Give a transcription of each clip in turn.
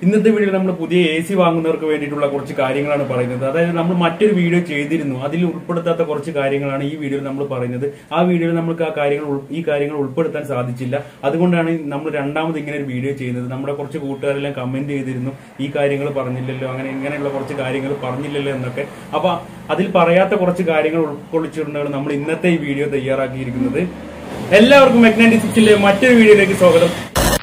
ഇന്നത്തെ വീഡിയോയിൽ നമ്മൾ പുതിയ എ സി വാങ്ങുന്നവർക്ക് വേണ്ടിയിട്ടുള്ള കുറച്ച് കാര്യങ്ങളാണ് പറയുന്നത് അതായത് നമ്മൾ മറ്റൊരു വീഡിയോ ചെയ്തിരുന്നു അതിൽ ഉൾപ്പെടുത്താത്ത കുറച്ച് കാര്യങ്ങളാണ് ഈ വീഡിയോയിൽ നമ്മൾ പറയുന്നത് ആ വീഡിയോയിൽ നമുക്ക് ആ കാര്യങ്ങൾ ഉൾ- ഈ കാര്യങ്ങൾ ഉൾപ്പെടുത്താൻ സാധിച്ചില്ല അതുകൊണ്ടാണ് നമ്മൾ രണ്ടാമത് ഇങ്ങനെ ഒരു വീഡിയോ ചെയ്യുന്നത് നമ്മുടെ കുറച്ച് കൂട്ടുകാരെല്ലാം കമന്റ് ചെയ്തിരുന്നു ഈ കാര്യങ്ങൾ പറഞ്ഞില്ലല്ലോ അങ്ങനെ ഇങ്ങനെയുള്ള കുറച്ച് കാര്യങ്ങൾ പറഞ്ഞില്ലല്ലോ എന്നൊക്കെ അപ്പൊ അതിൽ പറയാത്ത കുറച്ച് കാര്യങ്ങൾ ഉൾക്കൊള്ളിച്ചുകൊണ്ടാണ് നമ്മൾ ഇന്നത്തെ ഈ വീഡിയോ തയ്യാറാക്കിയിരിക്കുന്നത് എല്ലാവർക്കും മെഗ്നറ്റി സിക്സിലെ മറ്റൊരു വീഡിയോയിലേക്ക് സ്വാഗതം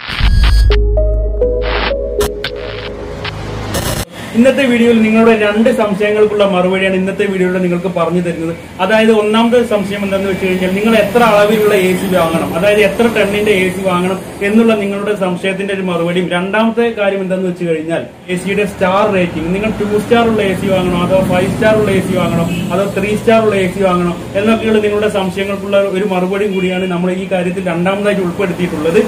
ഇന്നത്തെ വീഡിയോയിൽ നിങ്ങളുടെ രണ്ട് സംശയങ്ങൾക്കുള്ള മറുപടിയാണ് ഇന്നത്തെ വീഡിയോയിൽ നിങ്ങൾക്ക് പറഞ്ഞു തരുന്നത് അതായത് ഒന്നാമത്തെ സംശയം എന്താണെന്ന് വെച്ച് കഴിഞ്ഞാൽ നിങ്ങൾ എത്ര അളവിലുള്ള എ സി വാങ്ങണം അതായത് എത്ര ടണ്ണിന്റെ എ സി വാങ്ങണം എന്നുള്ള നിങ്ങളുടെ സംശയത്തിന്റെ ഒരു മറുപടിയും രണ്ടാമത്തെ കാര്യം എന്താണെന്ന് വെച്ച് കഴിഞ്ഞാൽ എ സിയുടെ സ്റ്റാർ റേറ്റിംഗ് നിങ്ങൾ ടു സ്റ്റാർ ഉള്ള എ സി വാങ്ങണോ അതോ ഫൈവ് സ്റ്റാർ ഉള്ള എ സി വാങ്ങണോ അതോ ത്രീ സ്റ്റാർ ഉള്ള എ സി വാങ്ങണോ എന്നൊക്കെയുള്ള നിങ്ങളുടെ സംശയങ്ങൾക്കുള്ള ഒരു മറുപടിയും കൂടിയാണ് നമ്മൾ ഈ കാര്യത്തിൽ രണ്ടാമതായിട്ട് ഉൾപ്പെടുത്തിയിട്ടുള്ളത്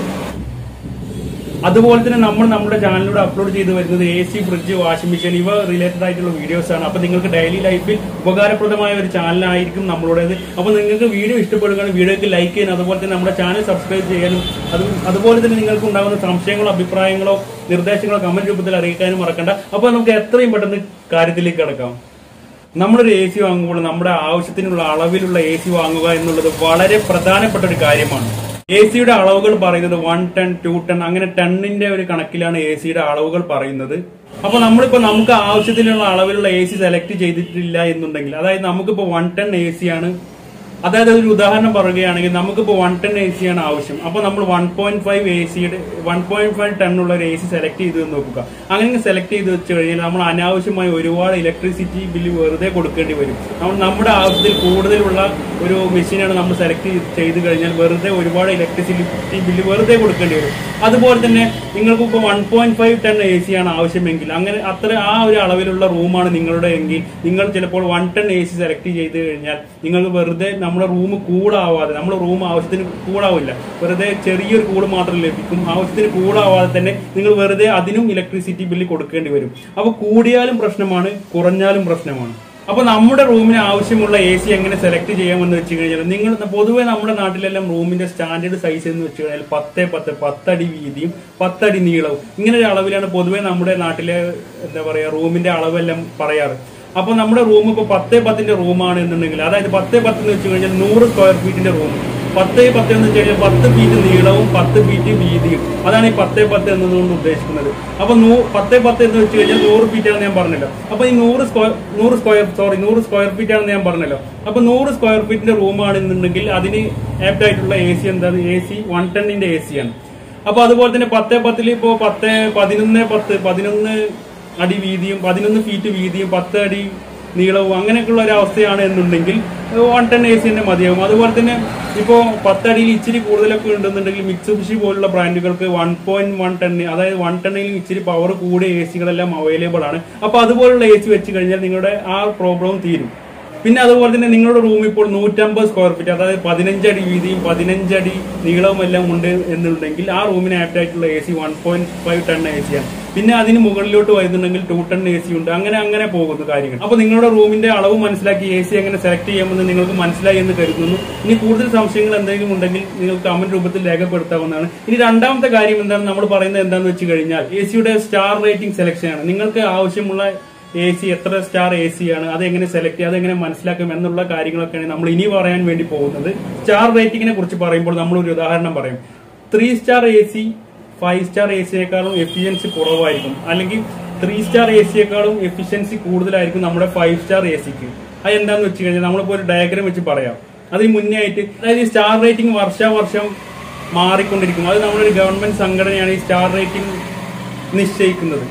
അതുപോലെ തന്നെ നമ്മൾ നമ്മുടെ ചാനലിലൂടെ അപ്ലോഡ് ചെയ്ത് വരുന്നത് A C fridge washing machine ഇവ റിലേറ്റഡ് ആയിട്ടുള്ള വീഡിയോസ് ആണ് അപ്പൊ നിങ്ങൾക്ക് ഡെയിലി ലൈഫിൽ ഉപകാരപ്രദമായ ഒരു ചാനലായിരിക്കും നമ്മളുടേത് അപ്പൊ നിങ്ങൾക്ക് വീഡിയോ ഇഷ്ടപ്പെടുകയാണ് വീഡിയോക്ക് ലൈക്ക് ചെയ്യാനും അതുപോലെ തന്നെ നമ്മുടെ ചാനൽ സബ്സ്ക്രൈബ് ചെയ്യാനും അത് അതുപോലെ തന്നെ നിങ്ങൾക്ക് ഉണ്ടാകുന്ന സംശയങ്ങളോ അഭിപ്രായങ്ങളോ നിർദ്ദേശങ്ങളോ കമന്റ് രൂപത്തിൽ അറിയിക്കാനും മറക്കണ്ട അപ്പൊ നമുക്ക് എത്രയും പെട്ടെന്ന് കാര്യത്തിലേക്ക് കിടക്കാം നമ്മളൊരു എ സി വാങ്ങുമ്പോൾ നമ്മുടെ ആവശ്യത്തിനുള്ള അളവിലുള്ള എ സി വാങ്ങുക എന്നുള്ളത് വളരെ പ്രധാനപ്പെട്ട ഒരു കാര്യമാണ് എ സിയുടെ അളവുകൾ പറയുന്നത് വൺ ടൺ ടു ടൺ അങ്ങനെ ടണ്ണിന്റെ ഒരു കണക്കിലാണ് എ സിയുടെ അളവുകൾ പറയുന്നത് അപ്പൊ നമ്മളിപ്പോ നമുക്ക് ആവശ്യത്തിനുള്ള അളവിലുള്ള എ സി സെലക്ട് ചെയ്തിട്ടില്ല എന്നുണ്ടെങ്കിൽ അതായത് നമുക്കിപ്പോ വൺ ടൺ എ സി ആണ് അതായത് ഒരു ഉദാഹരണം പറയുകയാണെങ്കിൽ നമുക്കിപ്പോൾ വൺ ടൺ എ സി ആണ് ആവശ്യം അപ്പൊ നമ്മൾ വൺ പോയിന്റ് ഫൈവ് എ സിയുടെ വൺ പോയിന്റ് ഫൈവ് ടണ്ണുള്ള ഒരു എ സി സെലക്ട് ചെയ്ത് നോക്കുക അങ്ങനെ സെലക്ട് ചെയ്ത് വെച്ച് കഴിഞ്ഞാൽ നമ്മൾ അനാവശ്യമായി ഒരുപാട് ഇലക്ട്രിസിറ്റി ബില്ല് വെറുതെ കൊടുക്കേണ്ടി വരും നമ്മൾ നമ്മുടെ ആവശ്യത്തിൽ കൂടുതലുള്ള ഒരു മെഷീനാണ് നമ്മൾ സെലക്ട് ചെയ്ത് കഴിഞ്ഞാൽ വെറുതെ ഒരുപാട് ഇലക്ട്രിസിറ്റി ബില്ല് വെറുതെ കൊടുക്കേണ്ടി വരും അതുപോലെ തന്നെ നിങ്ങൾക്ക് ഇപ്പോൾ one point five ton A C ആണ് ആവശ്യമെങ്കിൽ അങ്ങനെ അത്ര ആ ഒരു അളവിലുള്ള റൂമാണ് നിങ്ങളുടെ എങ്കിൽ നിങ്ങൾ ചിലപ്പോൾ one ton A C select ചെയ്ത് കഴിഞ്ഞാൽ നിങ്ങൾക്ക് വെറുതെ നമ്മുടെ റൂം കൂടാവാതെ നമ്മുടെ റൂം ആവശ്യത്തിന് കൂടാവില്ല വെറുതെ ചെറിയൊരു കൂട് മാത്രം ലഭിക്കും ആവശ്യത്തിന് കൂടാവാതെ തന്നെ നിങ്ങൾ വെറുതെ അതിനും ഇലക്ട്രിസിറ്റി ബില്ല് കൊടുക്കേണ്ടി വരും അപ്പൊ കൂടിയാലും പ്രശ്നമാണ് കുറഞ്ഞാലും പ്രശ്നമാണ് അപ്പൊ നമ്മുടെ റൂമിന് ആവശ്യമുള്ള എ സി എങ്ങനെ സെലക്ട് ചെയ്യാമെന്ന് വെച്ച് കഴിഞ്ഞാൽ നിങ്ങൾ പൊതുവെ നമ്മുടെ നാട്ടിലെല്ലാം റൂമിന്റെ സ്റ്റാൻഡേർഡ് സൈസ് എന്ന് വെച്ച് കഴിഞ്ഞാൽ പത്ത് പത്ത് പത്തടി വീതിയും പത്തടി നീളവും ഇങ്ങനെ ഒരു അളവിലാണ് പൊതുവെ നമ്മുടെ നാട്ടിലെ എന്താ പറയാ റൂമിന്റെ അളവെല്ലാം പറയാറ് അപ്പൊ നമ്മുടെ റൂം ഇപ്പൊ പത്തേ പത്തിന്റെ റൂമാണ് എന്നുണ്ടെങ്കിൽ അതായത് പത്തേ പത്ത് എന്ന് വെച്ച് കഴിഞ്ഞാൽ നൂറ് സ്ക്വയർ ഫീറ്റിന്റെ റൂം പത്തേ പത്ത് എന്ന് വെച്ച് കഴിഞ്ഞാൽ പത്ത് ഫീറ്റ് നീളവും പത്ത് ഫീറ്റ് വീതിയും അതാണ് ഈ പത്തേ പത്ത് എന്നതുകൊണ്ട് ഉദ്ദേശിക്കുന്നത് അപ്പൊ നൂ- പത്തേ പത്ത് എന്ന് വെച്ച് കഴിഞ്ഞാൽ നൂറ് ഫീറ്റ് ആണെന്ന് ഞാൻ പറഞ്ഞല്ലോ അപ്പൊ ഈ നൂറ് സ്ക്വയർ നൂറ് സ്ക്വയർ സോറി നൂറ് സ്ക്വയർ ഫീറ്റ് ആണെന്ന് ഞാൻ പറഞ്ഞല്ലോ അപ്പൊ നൂറ് സ്ക്വയർ ഫീറ്റിന്റെ റൂമാണെന്നുണ്ടെങ്കിൽ അതിന് ആപ്റ്റ് ആയിട്ടുള്ള എ സി എന്താണ് എ സി വൺ ടെന്നിന്റെ എ സി ആണ് അപ്പൊ അതുപോലെ തന്നെ പത്തേ പത്തിൽ ഇപ്പോ പത്ത് പതിനൊന്ന് പത്ത് പതിനൊന്ന് അടി വീതിയും പതിനൊന്ന് ഫീറ്റ് വീതിയും പത്ത് അടി നീളവും അങ്ങനെയൊക്കെയുള്ള ഒരു അവസ്ഥയാണ് എന്നുണ്ടെങ്കിൽ വൺ ടെൻ എ സി തന്നെ മതിയാവും അതുപോലെ തന്നെ ഇപ്പോ പത്തടിയിൽ ഇച്ചിരി കൂടുതലൊക്കെ ഉണ്ടെന്നുണ്ടെങ്കിൽ മിക്സുബിഷി പോലുള്ള ബ്രാൻഡുകൾക്ക് വൺ പോയിന്റ് വൺ ടെൻ അതായത് വൺ ടെണ്ണിൽ ഇച്ചിരി പവർ കൂടിയ എ സികളെല്ലാം അവൈലബിൾ ആണ് അപ്പൊ അതുപോലുള്ള എ സി വെച്ച് കഴിഞ്ഞാൽ നിങ്ങളുടെ ആ പ്രോബ്ലം തീരും പിന്നെ അതുപോലെ തന്നെ നിങ്ങളുടെ റൂം ഇപ്പോൾ നൂറ്റമ്പത് സ്ക്വയർ ഫീറ്റ് അതായത് പതിനഞ്ചടി വീതിയും പതിനഞ്ചടി നീളവും എല്ലാം ഉണ്ട് എന്നുണ്ടെങ്കിൽ ആ റൂമിന് ആപ്റ്റ് ആയിട്ടുള്ള A C one point five ton A C ആണ് പിന്നെ അതിന് മുകളിലോട്ട് വരുന്നുണ്ടെങ്കിൽ ടു ടൺ എ സി ഉണ്ട് അങ്ങനെ അങ്ങനെ പോകുന്നു കാര്യങ്ങൾ അപ്പൊ നിങ്ങളുടെ റൂമിന്റെ അളവ് മനസ്സിലാക്കി എ സി എങ്ങനെ സെലക്ട് ചെയ്യാമെന്ന് നിങ്ങൾക്ക് മനസ്സിലായി എന്ന് കരുതുന്നു ഇനി കൂടുതൽ സംശയങ്ങൾ എന്തെങ്കിലും ഉണ്ടെങ്കിൽ നിങ്ങൾക്ക് കമന്റ് രൂപത്തിൽ രേഖപ്പെടുത്താവുന്നതാണ് ഇനി രണ്ടാമത്തെ കാര്യം എന്താണ് നമ്മൾ പറയുന്നത് എന്താണെന്ന് വെച്ച് കഴിഞ്ഞാൽ എ സിയുടെ സ്റ്റാർ റേറ്റിംഗ് സെലക്ഷൻ ആണ് നിങ്ങൾക്ക് ആവശ്യമുള്ള എ സി എത്ര സ്റ്റാർ എ സി ആണ് അത് എങ്ങനെ സെലക്ട് ചെയ്യുക അതെങ്ങനെ മനസ്സിലാക്കും എന്നുള്ള കാര്യങ്ങളൊക്കെയാണ് നമ്മൾ ഇനി പറയാൻ വേണ്ടി പോകുന്നത് സ്റ്റാർ റേറ്റിംഗിനെ കുറിച്ച് പറയുമ്പോൾ നമ്മൾ ഒരു ഉദാഹരണം പറയും three star A C five star A സിയേക്കാളും എഫിഷ്യൻസി കുറവായിരിക്കും അല്ലെങ്കിൽ ത്രീ സ്റ്റാർ എ സിയേക്കാളും എഫിഷ്യൻസി കൂടുതലായിരിക്കും നമ്മുടെ ഫൈവ് സ്റ്റാർ എ സിക്ക് അത് എന്താന്ന് വെച്ച് കഴിഞ്ഞാൽ നമ്മളിപ്പോ ഒരു ഡയഗ്രാം വെച്ച് പറയാം അതിന് മുന്നേ ആയിട്ട് അതായത് ഈ സ്റ്റാർ റേറ്റിംഗ് വർഷാവർഷം മാറിക്കൊണ്ടിരിക്കും അത് നമ്മളൊരു ഗവൺമെന്റ് സംഘടനയാണ് ഈ സ്റ്റാർ റേറ്റിംഗ് നിശ്ചയിക്കുന്നത്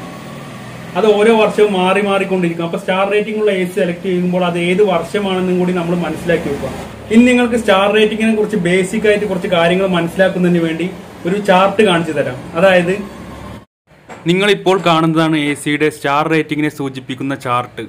അത് ഓരോ വർഷവും മാറി മാറിക്കൊണ്ടിരിക്കും അപ്പൊ സ്റ്റാർ റേറ്റിംഗ് ഉള്ള എ സി സെലക്ട് ചെയ്യുമ്പോൾ അത് ഏത് വർഷമാണെന്നും കൂടി നമ്മൾ മനസ്സിലാക്കി വെക്കുക ഇനി നിങ്ങൾക്ക് സ്റ്റാർ റേറ്റിംഗിനെ കുറിച്ച് ബേസിക് ആയിട്ട് കുറച്ച് കാര്യങ്ങൾ മനസ്സിലാക്കുന്നതിന് വേണ്ടി ഒരു ചാർട്ട് കാണിച്ചു തരാം അതായത് നിങ്ങൾ ഇപ്പോൾ കാണുന്നതാണ് എ സിയുടെ സ്റ്റാർ റേറ്റിംഗിനെ സൂചിപ്പിക്കുന്ന ചാർട്ട്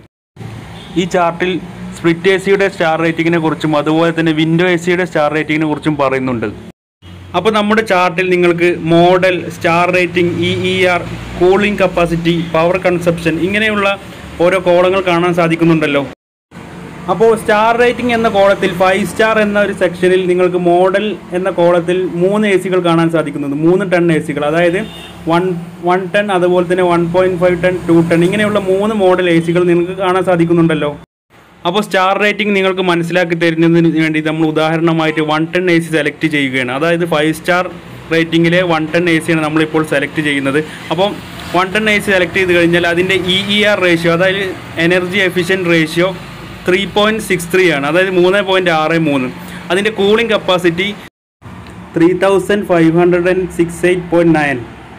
ഈ ചാർട്ടിൽ സ്പ്ലിറ്റ് എ സിയുടെ സ്റ്റാർ റേറ്റിംഗിനെ കുറിച്ചും അതുപോലെ തന്നെ വിൻഡോ എ സിയുടെ സ്റ്റാർ റേറ്റിംഗിനെ കുറിച്ചും പറയുന്നുണ്ട് അപ്പോൾ നമ്മുടെ ചാർട്ടിൽ നിങ്ങൾക്ക് model star rating E E R cooling capacity power consumption ഇങ്ങനെയുള്ള ഓരോ കോളങ്ങൾ കാണാൻ സാധിക്കുന്നുണ്ടല്ലോ അപ്പോൾ സ്റ്റാർ റേറ്റിംഗ് എന്ന കോളത്തിൽ ഫൈവ് സ്റ്റാർ എന്ന ഒരു സെക്ഷനിൽ നിങ്ങൾക്ക് മോഡൽ എന്ന കോളത്തിൽ മൂന്ന് എ സികൾ കാണാൻ സാധിക്കുന്നുണ്ട് മൂന്ന് ടൺ എ സികൾ അതായത് വൺ വൺ ടൺ അതുപോലെ തന്നെ one point five ton two ton ഇങ്ങനെയുള്ള മൂന്ന് മോഡൽ എ സികൾ നിങ്ങൾക്ക് കാണാൻ സാധിക്കുന്നുണ്ടല്ലോ അപ്പോൾ സ്റ്റാർ റേറ്റിംഗ് നിങ്ങൾക്ക് മനസ്സിലാക്കി തരുന്നതിന് വേണ്ടി നമ്മൾ ഉദാഹരണമായിട്ട് one ton A C select ചെയ്യുകയാണ് അതായത് ഫൈവ് സ്റ്റാർ റേറ്റിംഗിലെ വൺ ടൺ എ സിയാണ് നമ്മളിപ്പോൾ സെലക്ട് ചെയ്യുന്നത് അപ്പം one ton A C select ചെയ്ത് കഴിഞ്ഞാൽ അതിൻ്റെ ഇ ഇ ആർ റേഷ്യോ അതായത് energy efficient ratio three point six three ആണ് അതായത് മൂന്ന് പോയിൻറ്റ് ആറ് മൂന്ന് അതിൻ്റെ cooling capacity three thousand five hundred and six eight point nine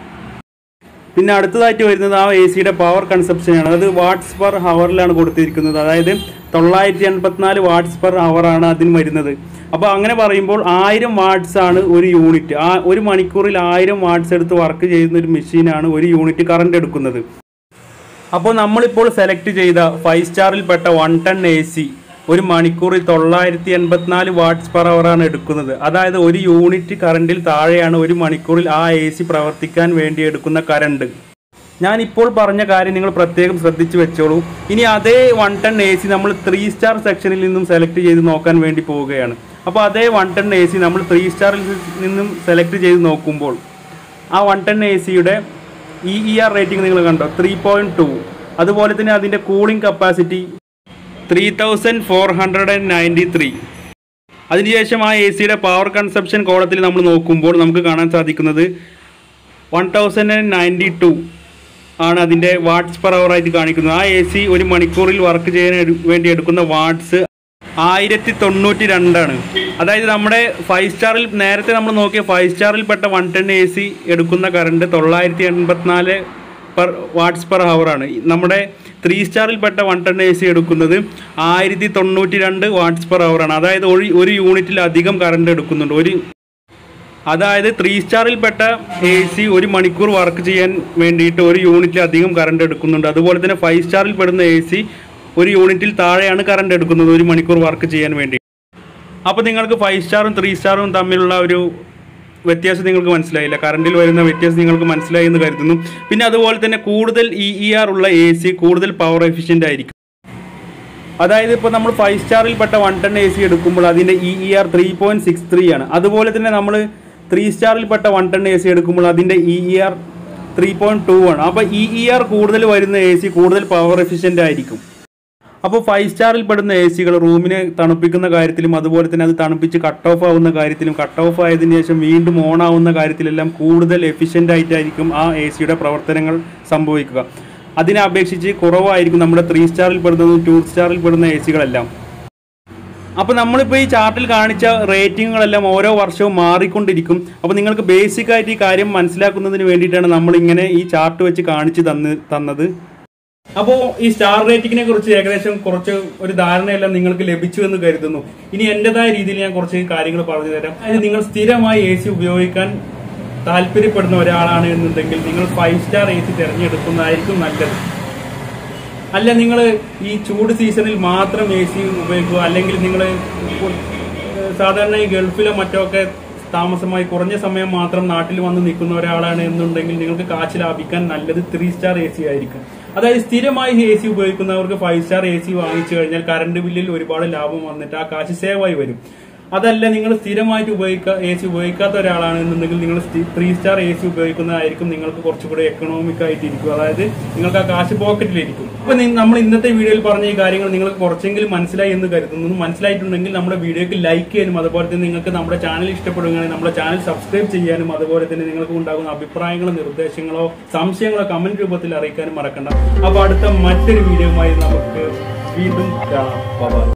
പിന്നെ അടുത്തതായിട്ട് വരുന്നത് ആ എ സിയുടെ പവർ കൺസപ്ഷനാണ് അതായത് വാട്ട്സ് പെർ ഹവറിലാണ് കൊടുത്തിരിക്കുന്നത് അതായത് തൊള്ളായിരത്തി എൺപത്തിനാല് വാട്ട്സ് പെർ ഹവറാണ് അതിന് വരുന്നത് അപ്പോൾ അങ്ങനെ പറയുമ്പോൾ ആയിരം വാട്ട്സ് ആണ് ഒരു യൂണിറ്റ് ആ ഒരു മണിക്കൂറിൽ ആയിരം വാട്ട്സ് എടുത്ത് വർക്ക് ചെയ്യുന്ന ഒരു മെഷീനാണ് ഒരു യൂണിറ്റ് കറണ്ട് എടുക്കുന്നത് അപ്പോൾ നമ്മളിപ്പോൾ സെലക്ട് ചെയ്ത ഫൈവ് സ്റ്റാറിൽപ്പെട്ട വൺ ടൺ എ സി ഒരു മണിക്കൂറിൽ തൊള്ളായിരത്തി എൺപത്തിനാല് വാട്ട്സ് പെർ ആണ് എടുക്കുന്നത് അതായത് ഒരു യൂണിറ്റ് കറണ്ടിൽ താഴെയാണ് ഒരു മണിക്കൂറിൽ ആ എ സി പ്രവർത്തിക്കാൻ വേണ്ടി എടുക്കുന്ന കറണ്ട് ഞാൻ ഇപ്പോൾ പറഞ്ഞ കാര്യം നിങ്ങൾ പ്രത്യേകം ശ്രദ്ധിച്ചു വെച്ചോളൂ ഇനി അതേ വൺ ടൺ എ സി നമ്മൾ ത്രീ സ്റ്റാർ സെക്ഷനിൽ നിന്നും സെലക്ട് ചെയ്ത് നോക്കാൻ വേണ്ടി പോവുകയാണ് അപ്പോൾ അതേ വൺ ടൺ എ സി നമ്മൾ ത്രീ സ്റ്റാറിൽ നിന്നും സെലക്ട് ചെയ്ത് നോക്കുമ്പോൾ ആ വൺ ടൺ എ സിയുടെ ഇ ഇ ആർ റേറ്റിംഗ് നിങ്ങൾ കണ്ടോ ത്രീ പോയിൻറ്റ് ടു അതുപോലെ തന്നെ അതിൻ്റെ cooling capacity three thousand four hundred and ninety three അതിനുശേഷം ആ എ സിയുടെ പവർ കൺസപ്ഷൻ കോളത്തിൽ നമ്മൾ നോക്കുമ്പോൾ നമുക്ക് കാണാൻ സാധിക്കുന്നത് one thousand and ninety two ആണ് അതിൻ്റെ വാട്ട്സ് പെർ അവർ ആയിട്ട് കാണിക്കുന്നത് ആ എ സി ഒരു മണിക്കൂറിൽ വർക്ക് ചെയ്യാൻ എടു- വേണ്ടി എടുക്കുന്ന വാട്ട്സ് ആയിരത്തി തൊണ്ണൂറ്റി രണ്ടാണ് അതായത് നമ്മുടെ ഫൈവ് സ്റ്റാറിൽ നേരത്തെ നമ്മൾ നോക്കിയ ഫൈവ് സ്റ്റാറിൽ പെട്ട വൺ ടെൻ എ സി എടുക്കുന്ന കറണ്ട് തൊള്ളായിരത്തി എൺപത്തിനാല് പെർ വാട്ട്സ് പെർ ആണ് നമ്മുടെ ത്രീ സ്റ്റാറിൽ പെട്ട വൺ ടെൻ എ സി എടുക്കുന്നത് ആയിരത്തി തൊണ്ണൂറ്റി രണ്ട് വാട്ട്സ് പെർ ആണ് അതായത് ഒരു ഒരു യൂണിറ്റിൽ അധികം കറണ്ട് എടുക്കുന്നുണ്ട് ഒരു അതായത് ത്രീ സ്റ്റാറിൽപ്പെട്ട എ സി ഒരു മണിക്കൂർ വർക്ക് ചെയ്യാൻ വേണ്ടിയിട്ട് ഒരു യൂണിറ്റിൽ അധികം കറണ്ട് എടുക്കുന്നുണ്ട് അതുപോലെ തന്നെ ഫൈവ് സ്റ്റാറിൽ പെടുന്ന എ സി ഒരു യൂണിറ്റിൽ താഴെയാണ് കറണ്ട് എടുക്കുന്നത് ഒരു മണിക്കൂർ വർക്ക് ചെയ്യാൻ വേണ്ടി അപ്പോൾ നിങ്ങൾക്ക് ഫൈവ് സ്റ്റാറും ത്രീ സ്റ്റാറും തമ്മിലുള്ള ഒരു വ്യത്യാസം നിങ്ങൾക്ക് മനസ്സിലായില്ല കറണ്ടിൽ വരുന്ന വ്യത്യാസം നിങ്ങൾക്ക് മനസ്സിലായി എന്ന് കരുതുന്നു പിന്നെ അതുപോലെ തന്നെ കൂടുതൽ ഇ ഇ ആർ ഉള്ള എ സി കൂടുതൽ പവർ എഫിഷ്യൻ്റ് ആയിരിക്കും അതായത് ഇപ്പോൾ നമ്മൾ ഫൈവ് സ്റ്റാറിൽപ്പെട്ട വൺ ടെൻ എ സി എടുക്കുമ്പോൾ അതിൻ്റെ E E R three point six three ആണ് അതുപോലെ തന്നെ നമ്മൾ ത്രീ സ്റ്റാറിൽപ്പെട്ട വൺ ടെൻ എ സി എടുക്കുമ്പോൾ അതിൻ്റെ E E R three point two ആണ് അപ്പോൾ ഇ ഇ ആർ കൂടുതൽ വരുന്ന എ സി കൂടുതൽ പവർ എഫിഷ്യൻ്റ് ആയിരിക്കും അപ്പോൾ ഫൈവ് സ്റ്റാറിൽ പെടുന്ന എ സികൾ റൂമിനെ തണുപ്പിക്കുന്ന കാര്യത്തിലും അതുപോലെ തന്നെ അത് തണുപ്പിച്ച് കട്ട് ഓഫ് ആവുന്ന കാര്യത്തിലും കട്ട് ഓഫ് ആയതിനു ശേഷം വീണ്ടും ഓൺ ആവുന്ന കാര്യത്തിലെല്ലാം കൂടുതൽ എഫിഷ്യൻ്റ് ആയിട്ടായിരിക്കും ആ എ സിയുടെ പ്രവർത്തനങ്ങൾ സംഭവിക്കുക അതിനെ അപേക്ഷിച്ച് കുറവായിരിക്കും നമ്മുടെ ത്രീ സ്റ്റാറിൽ പെടുന്നതും ടു സ്റ്റാറിൽ പെടുന്ന എ സികളെല്ലാം അപ്പോൾ നമ്മളിപ്പോൾ ഈ ചാർട്ടിൽ കാണിച്ച റേറ്റിങ്ങുകളെല്ലാം ഓരോ വർഷവും മാറിക്കൊണ്ടിരിക്കും അപ്പോൾ നിങ്ങൾക്ക് ബേസിക് ആയിട്ട് ഈ കാര്യം മനസ്സിലാക്കുന്നതിന് വേണ്ടിയിട്ടാണ് നമ്മൾ ഇങ്ങനെ ഈ ചാർട്ട് വെച്ച് കാണിച്ച് തന്ന് തന്നത് അപ്പോൾ ഈ സ്റ്റാർ റേറ്റിംഗിനെ കുറിച്ച് ഏകദേശം കുറച്ച് ഒരു ധാരണയെല്ലാം നിങ്ങൾക്ക് ലഭിച്ചു എന്ന് കരുതുന്നു ഇനി എന്റേതായ രീതിയിൽ ഞാൻ കുറച്ച് കാര്യങ്ങൾ പറഞ്ഞു തരാം അതായത് നിങ്ങൾ സ്ഥിരമായി എ സി ഉപയോഗിക്കാൻ താല്പര്യപ്പെടുന്ന ഒരാളാണ് എന്നുണ്ടെങ്കിൽ നിങ്ങൾ ഫൈവ് സ്റ്റാർ എ സി തിരഞ്ഞെടുക്കുന്നതായിരിക്കും നല്ലത് അല്ല നിങ്ങൾ ഈ ചൂട് സീസണിൽ മാത്രം എ സി ഉപയോഗിക്കുക അല്ലെങ്കിൽ നിങ്ങൾ സാധാരണ ഈ ഗൾഫിലോ മറ്റോ ഒക്കെ താമസമായി കുറഞ്ഞ സമയം മാത്രം നാട്ടിൽ വന്ന് നിൽക്കുന്ന ഒരാളാണ് എന്നുണ്ടെങ്കിൽ നിങ്ങൾക്ക് കാശ് ലാഭിക്കാൻ നല്ലത് ത്രീ സ്റ്റാർ എ സി ആയിരിക്കും അതായത് സ്ഥിരമായി എ സി ഉപയോഗിക്കുന്നവർക്ക് ഫൈവ് സ്റ്റാർ എ സി വാങ്ങിച്ചു കഴിഞ്ഞാൽ കറണ്ട് ബില്ലിൽ ഒരുപാട് ലാഭം വന്നിട്ട് ആ കാശ് സേവ് ആയി വരും അതല്ല നിങ്ങൾ സ്ഥിരമായിട്ട് ഉപയോഗിക്കുക എ സി ഉപയോഗിക്കാത്ത ഒരാളാണെന്നുണ്ടെങ്കിൽ നിങ്ങൾ ത്രീ സ്റ്റാർ എ സി ഉപയോഗിക്കുന്നതായിരിക്കും നിങ്ങൾക്ക് കുറച്ചുകൂടി എക്കണോമിക് ആയിട്ടിരിക്കും അതായത് നിങ്ങൾക്ക് ആ കാശ് പോക്കറ്റിലിരിക്കും അപ്പൊ നി- നമ്മൾ ഇന്നത്തെ വീഡിയോയിൽ പറഞ്ഞ ഈ കാര്യങ്ങൾ നിങ്ങൾക്ക് കുറച്ചെങ്കിലും മനസ്സിലായി എന്ന് കരുതുന്നു മനസ്സിലായിട്ടുണ്ടെങ്കിൽ നമ്മുടെ വീഡിയോക്ക് ലൈക്ക് ചെയ്യാനും അതുപോലെ തന്നെ നിങ്ങൾക്ക് നമ്മുടെ ചാനൽ ഇഷ്ടപ്പെടുകയാണെങ്കിൽ നമ്മുടെ ചാനൽ സബ്സ്ക്രൈബ് ചെയ്യാനും അതുപോലെ തന്നെ നിങ്ങൾക്ക് ഉണ്ടാകുന്ന അഭിപ്രായങ്ങളോ നിർദ്ദേശങ്ങളോ സംശയങ്ങളോ കമന്റ് രൂപത്തിൽ അറിയിക്കാനും മറക്കണ്ട അപ്പൊ അടുത്ത മറ്റൊരു വീഡിയോയുമായി നമുക്ക് വീണ്ടും കാണാം Bye bye.